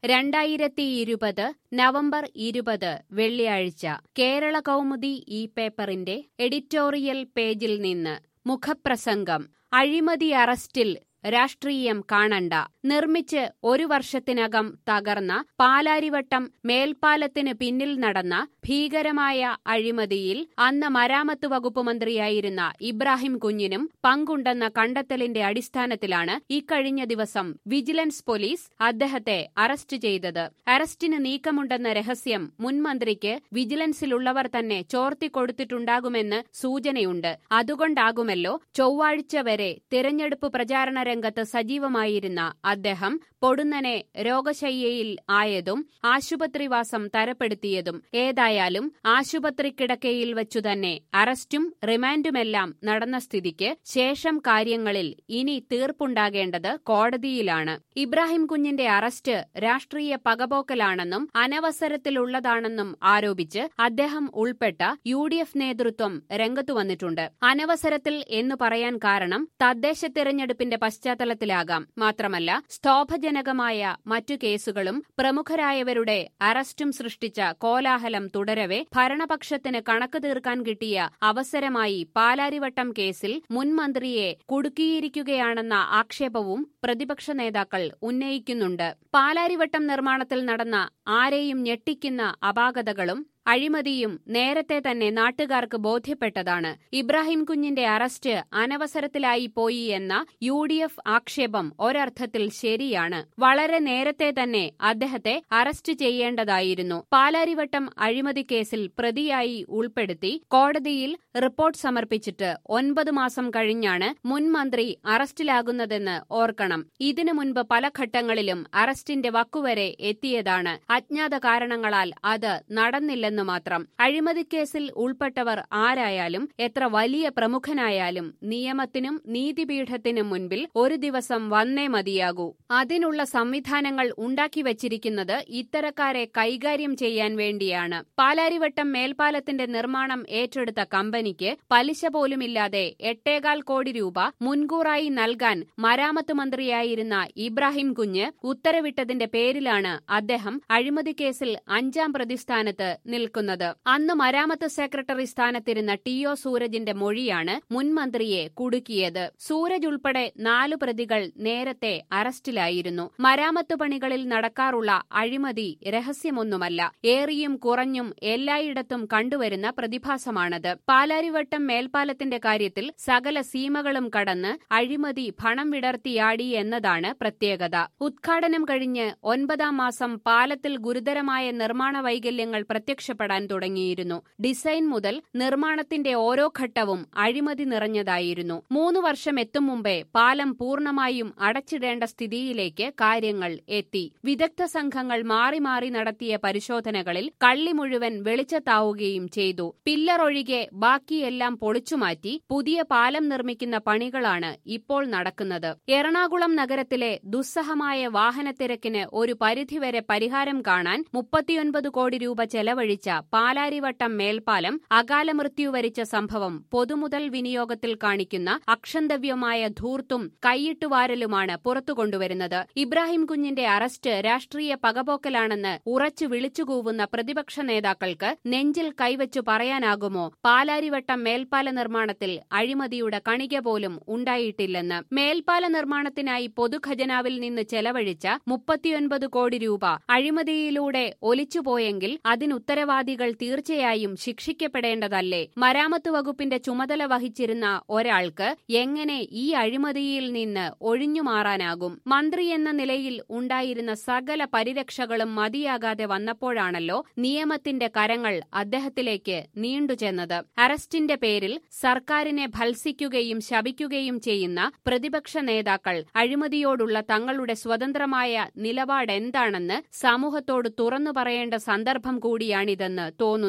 രണ്ടായിരത്തി ഇരുപത് നവംബർ ഇരുപത് വെള്ളിയാഴ്ച കേരള കൗമുദി ഈ പേപ്പറിന്റെ എഡിറ്റോറിയൽ പേജിൽ നിന്ന് മുഖപ്രസംഗം അഴിമതി അറസ്റ്റിൽ രാഷ്ട്രീയം കാണണ്ട നിർമ്മിച്ച് ഒരു വർഷത്തിനകം തകർന്ന പാലാരിവട്ടം മേൽപ്പാലത്തിന് പിന്നിൽ നടന്ന ഭീകരമായ അഴിമതിയിൽ അന്ന് മരാമത്ത് വകുപ്പ് മന്ത്രിയായിരുന്ന ഇബ്രാഹിം കുഞ്ഞിനും പങ്കുണ്ടെന്ന കണ്ടെത്തലിന്റെ അടിസ്ഥാനത്തിലാണ് ഇക്കഴിഞ്ഞ ദിവസം വിജിലൻസ് പോലീസ് അദ്ദേഹത്തെ അറസ്റ്റ് ചെയ്തത് അറസ്റ്റിന് നീക്കമുണ്ടെന്ന രഹസ്യം മുൻമന്ത്രിക്ക് വിജിലൻസിലുള്ളവർ തന്നെ ചോർത്തിക്കൊടുത്തിട്ടുണ്ടാകുമെന്ന് സൂചനയുണ്ട് അതുകൊണ്ടാകുമല്ലോ ചൊവ്വാഴ്ച വരെ തിരഞ്ഞെടുപ്പ് പ്രചാരണ രംഗത്ത് സജീവമായിരുന്ന അദ്ദേഹം പൊടുന്നനെ രോഗശയ്യയിൽ ആയതും ആശുപത്രിവാസം തരപ്പെടുത്തിയതും ഏതായാലും ആശുപത്രി കിടക്കയിൽ വച്ചുതന്നെ അറസ്റ്റും റിമാൻഡുമെല്ലാം നടന്ന സ്ഥിതിക്ക് ശേഷം കാര്യങ്ങളിൽ ഇനി തീർപ്പുണ്ടാകേണ്ടത് കോടതിയിലാണ് ഇബ്രാഹിം കുഞ്ഞിന്റെ അറസ്റ്റ് രാഷ്ട്രീയ പകപോക്കലാണെന്നും അനവസരത്തിലുള്ളതാണെന്നും ആരോപിച്ച് അദ്ദേഹം ഉൾപ്പെട്ട യു ഡി എഫ് നേതൃത്വം രംഗത്തു വന്നിട്ടുണ്ട് അനവസരത്തിൽ എന്നു പറയാൻ കാരണം തദ്ദേശ തിരഞ്ഞെടുപ്പിന്റെ പശ്ചാത്തലത്തിലാകാം മാത്രമല്ല സ്തോഭജനകമായ മറ്റു കേസുകളും പ്രമുഖരായവരുടെ അറസ്റ്റും സൃഷ്ടിച്ച കോലാഹലം തുടരവെ ഭരണപക്ഷത്തിന് കണക്ക് തീർക്കാൻ കിട്ടിയ അവസരമായി പാലാരിവട്ടം കേസിൽ മുൻമന്ത്രിയെ കുടുക്കിയിരിക്കുകയാണെന്ന ആക്ഷേപവും പ്രതിപക്ഷ നേതാക്കൾ ഉന്നയിക്കുന്നുണ്ട് പാലാരിവട്ടം നിർമ്മാണത്തിൽ നടന്ന ആരെയും ഞെട്ടിക്കുന്ന അപാകതകളും അഴിമതിയും നേരത്തെ തന്നെ നാട്ടുകാർക്ക് ബോധ്യപ്പെട്ടതാണ് ഇബ്രാഹിം കുഞ്ഞിന്റെ അറസ്റ്റ് അനവസരത്തിലായി പോയി എന്ന യു ഡി എഫ് ആക്ഷേപം ഒരർത്ഥത്തിൽ ശരിയാണ് വളരെ നേരത്തെ തന്നെ അദ്ദേഹത്തെ അറസ്റ്റ് ചെയ്യേണ്ടതായിരുന്നു പാലാരിവട്ടം അഴിമതി കേസിൽ പ്രതിയായി ഉൾപ്പെടുത്തി കോടതിയിൽ റിപ്പോർട്ട് സമർപ്പിച്ചിട്ട് ഒൻപത് മാസം കഴിഞ്ഞാണ് മുൻ മന്ത്രി അറസ്റ്റിലാകുന്നതെന്ന് ഓർക്കണം ഇതിനു മുൻപ് പല ഘട്ടങ്ങളിലും അറസ്റ്റിന്റെ വക്കുവരെ എത്തിയതാണ് അജ്ഞാത കാരണങ്ങളാൽ അത് നടന്നില്ല എന്ന് മാത്രം അഴിമതിക്കേസിൽ ഉൾപ്പെട്ടവർ ആരായാലും എത്ര വലിയ പ്രമുഖനായാലും നിയമത്തിനും നീതിപീഠത്തിനും മുൻപിൽ ഒരു ദിവസം വന്നേ മതിയാകൂ അതിനുള്ള സംവിധാനങ്ങൾ ഉണ്ടാക്കി വച്ചിരിക്കുന്നത് ഇത്തരക്കാരെ കൈകാര്യം ചെയ്യാൻ വേണ്ടിയാണ് പാലാരിവട്ടം മേൽപ്പാലത്തിന്റെ നിർമ്മാണം ഏറ്റെടുത്ത കമ്പനിക്ക് പലിശ പോലുമില്ലാതെ എട്ടേകാൽ കോടി രൂപ മുൻകൂറായി നൽകാൻ മരാമത്ത് മന്ത്രിയായിരുന്ന ഇബ്രാഹിം കുഞ്ഞ് ഉത്തരവിട്ടതിന്റെ പേരിലാണ് അദ്ദേഹം അഴിമതി കേസിൽ അഞ്ചാം പ്രതിസ്ഥാനത്ത് നിൽക്കുന്നത് അന്ന് മരാമത്ത് സെക്രട്ടറി സ്ഥാനത്തിരുന്ന ടി ഒ സൂരജിന്റെ മൊഴിയാണ് മുൻമന്ത്രിയെ കുടുക്കിയത് സൂരജ് ഉൾപ്പെടെ നാലു പ്രതികൾ നേരത്തെ അറസ്റ്റിലായിരുന്നു മരാമത്ത് പണികളിൽ നടക്കാറുള്ള അഴിമതി രഹസ്യമൊന്നുമല്ല ഏറിയും കുറഞ്ഞും എല്ലായിടത്തും കണ്ടുവരുന്ന പ്രതിഭാസമാണത് പാലാരിവട്ടം മേൽപ്പാലത്തിന്റെ കാര്യത്തിൽ സകല സീമകളും കടന്ന് അഴിമതി പണം വിടർത്തിയാടി എന്നതാണ് പ്രത്യേകത ഉദ്ഘാടനം കഴിഞ്ഞ് ഒൻപതാം മാസം പാലത്തിൽ ഗുരുതരമായ നിർമ്മാണ വൈകല്യങ്ങൾ പ്രത്യക്ഷപ്പെടാൻ തുടങ്ങിയിരുന്നു ഡിസൈൻ മുതൽ നിർമ്മാണത്തിന്റെ ഓരോ ഘട്ടവും അഴിമതി നിറഞ്ഞതായിരുന്നു മൂന്ന് വർഷം എത്തും മുമ്പേ പാലം പൂർണ്ണമായും അടച്ചിടേണ്ട സ്ഥിതിയിലേക്ക് കാര്യങ്ങൾ എത്തി വിദഗ്ധ സംഘങ്ങൾ മാറി മാറി നടത്തിയ പരിശോധനകളിൽ കള്ളി മുഴുവൻ വെളിച്ചത്താവുകയും ചെയ്തു പില്ലർ ഒഴികെ ബാക്കിയെല്ലാം പൊളിച്ചുമാറ്റി പുതിയ പാലം നിർമ്മിക്കുന്ന പണികളാണ് ഇപ്പോൾ നടക്കുന്നത് എറണാകുളം നഗരത്തിലെ ദുസ്സഹമായ വാഹനത്തിരക്കിന് ഒരു പരിധിവരെ പരിഹാരം കാണാൻ മുപ്പത്തിയൊൻപത് കോടി രൂപ ചെലവഴിച്ച പാലാരിവട്ടം മേൽപ്പാലം അകാല മൃത്യു വരിച്ച സംഭവം പൊതുമുതൽ വിനിയോഗത്തിൽ കാണിക്കുന്ന അക്ഷന്തവ്യമായ ധൂർത്തും കൈയിട്ടുവാരലുമാണ് പുറത്തുകൊണ്ടുവരുന്നത് ഇബ്രാഹിം കുഞ്ഞിന്റെ അറസ്റ്റ് രാഷ്ട്രീയ പകപോക്കലാണെന്ന് ഉറച്ചു വിളിച്ചുകൂവുന്ന പ്രതിപക്ഷ നേതാക്കൾക്ക് നെഞ്ചിൽ കൈവച്ചു പറയാനാകുമോ പാലാരിവട്ടം മേൽപ്പാല നിർമ്മാണത്തിൽ അഴിമതിയുടെ കണിക പോലും ഉണ്ടായിട്ടില്ലെന്ന് മേൽപ്പാല നിർമ്മാണത്തിനായി പൊതുഖജനാവിൽ നിന്ന് ചെലവഴിച്ച മുപ്പത്തിയൊൻപത് കോടി രൂപ അഴിമതിയിലൂടെ ഒലിച്ചുപോയെങ്കിൽ അതിനുത്തരവാദികൾ തീർച്ചയായും ശിക്ഷിക്കപ്പെടേണ്ടതല്ലേ മരാമത്ത് വകുപ്പിന്റെ ചുമതല വഹിച്ചിരുന്ന ഒരാൾക്ക് എങ്ങനെ ഈ അഴിമതിയിൽ നിന്ന് ഒഴിഞ്ഞുമാറാനാകും മന്ത്രി എന്ന നിലയിൽ ഉണ്ടായിരുന്ന സകല പരിരക്ഷകളും മതിയാകാതെ വന്നപ്പോഴാണല്ലോ നിയമത്തിന്റെ കരങ്ങൾ അദ്ദേഹത്തിലേക്ക് നീണ്ടുചെന്നത് അറസ്റ്റിന്റെ പേരിൽ സർക്കാരിനെ ഭത്സിക്കുകയും ശപിക്കുകയും ചെയ്യുന്ന പ്രതിപക്ഷ നേതാക്കൾ അഴിമതിയോടുള്ള തങ്ങളുടെ സ്വതന്ത്രമായ നിലപാടെന്താണെന്ന് സമൂഹത്തോട് തുറന്നു പറയേണ്ട സന്ദർഭം കൂടിയാണിതെന്ന് തോന്നുന്നു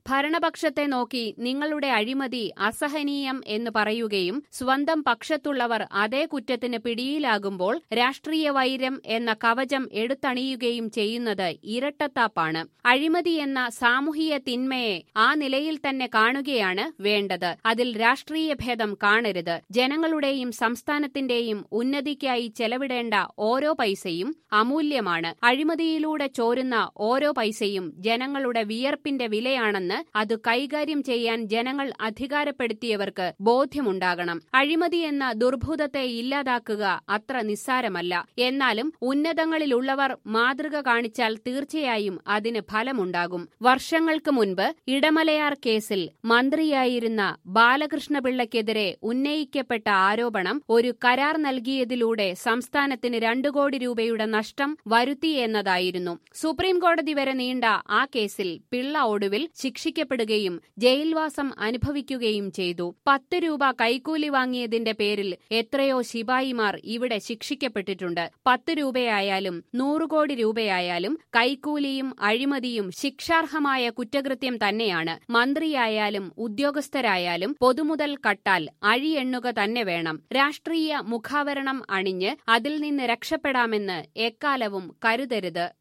ഭരണപക്ഷത്തെ നോക്കി നിങ്ങളുടെ അഴിമതി അസഹനീയം എന്ന് പറയുകയും സ്വന്തം പക്ഷത്തുള്ളവർ അതേ കുറ്റത്തിന് പിടിയിലാകുമ്പോൾ രാഷ്ട്രീയ വൈരം എന്ന കവചം എടുത്തണിയുകയും ചെയ്യുന്നത് ഇരട്ടത്താപ്പാണ് അഴിമതി എന്ന സാമൂഹിക തിന്മയെ ആ നിലയിൽ തന്നെ കാണുകയാണ് വേണ്ടത് അതിൽ രാഷ്ട്രീയ ഭേദം കാണരുത് ജനങ്ങളുടെയും സംസ്ഥാനത്തിന്റെയും ഉന്നതിക്കായി ചെലവിടേണ്ട ഓരോ പൈസയും അമൂല്യമാണ് അഴിമതിയിലൂടെ ചോരുന്ന ഓരോ പൈസയും ജനങ്ങളുടെ വിയർപ്പിന്റെ വിലയാണെന്ന് അത് കൈകാര്യം ചെയ്യാൻ ജനങ്ങൾ അധികാരപ്പെടുത്തിയവർക്ക് ബോധ്യമുണ്ടാകണം അഴിമതി എന്ന ദുർഭൂതത്തെ ഇല്ലാതാക്കുക അത്ര നിസ്സാരമല്ല എന്നാലും ഉന്നതങ്ങളിലുള്ളവർ മാതൃക കാണിച്ചാൽ തീർച്ചയായും അതിന് ഫലമുണ്ടാകും വർഷങ്ങൾക്ക് മുൻപ് ഇടമലയാർ കേസിൽ മന്ത്രിയായിരുന്ന ബാലകൃഷ്ണപിള്ളയ്ക്കെതിരെ ഉന്നയിക്കപ്പെട്ട ആരോപണം ഒരു കരാർ നൽകിയതിലൂടെ സംസ്ഥാനത്തിന് രണ്ടു കോടി രൂപയുടെ നഷ്ടം വരുത്തിയെന്നതായിരുന്നു സുപ്രീംകോടതി വരെ നീണ്ട ആ കേസിൽ പിള്ള ഒടുവിൽ ശിക്ഷിക്കപ്പെടുകയും ജയിൽവാസം അനുഭവിക്കുകയും ചെയ്തു പത്ത് രൂപ കൈക്കൂലി വാങ്ങിയതിന്റെ പേരിൽ എത്രയോ ശിപായിമാർ ഇവിടെ ശിക്ഷിക്കപ്പെട്ടിട്ടുണ്ട് പത്ത് രൂപയായാലും നൂറു കോടി രൂപയായാലും കൈക്കൂലിയും അഴിമതിയും ശിക്ഷാർഹമായ കുറ്റകൃത്യം തന്നെയാണ് മന്ത്രിയായാലും ഉദ്യോഗസ്ഥരായാലും പൊതുമുതൽ കട്ടാൽ അഴിയെണ്ണുക തന്നെ വേണം രാഷ്ട്രീയ മുഖാവരണം അണിഞ്ഞ് അതിൽ നിന്ന് രക്ഷപ്പെടാമെന്ന് എക്കാലവും കരുതരുത്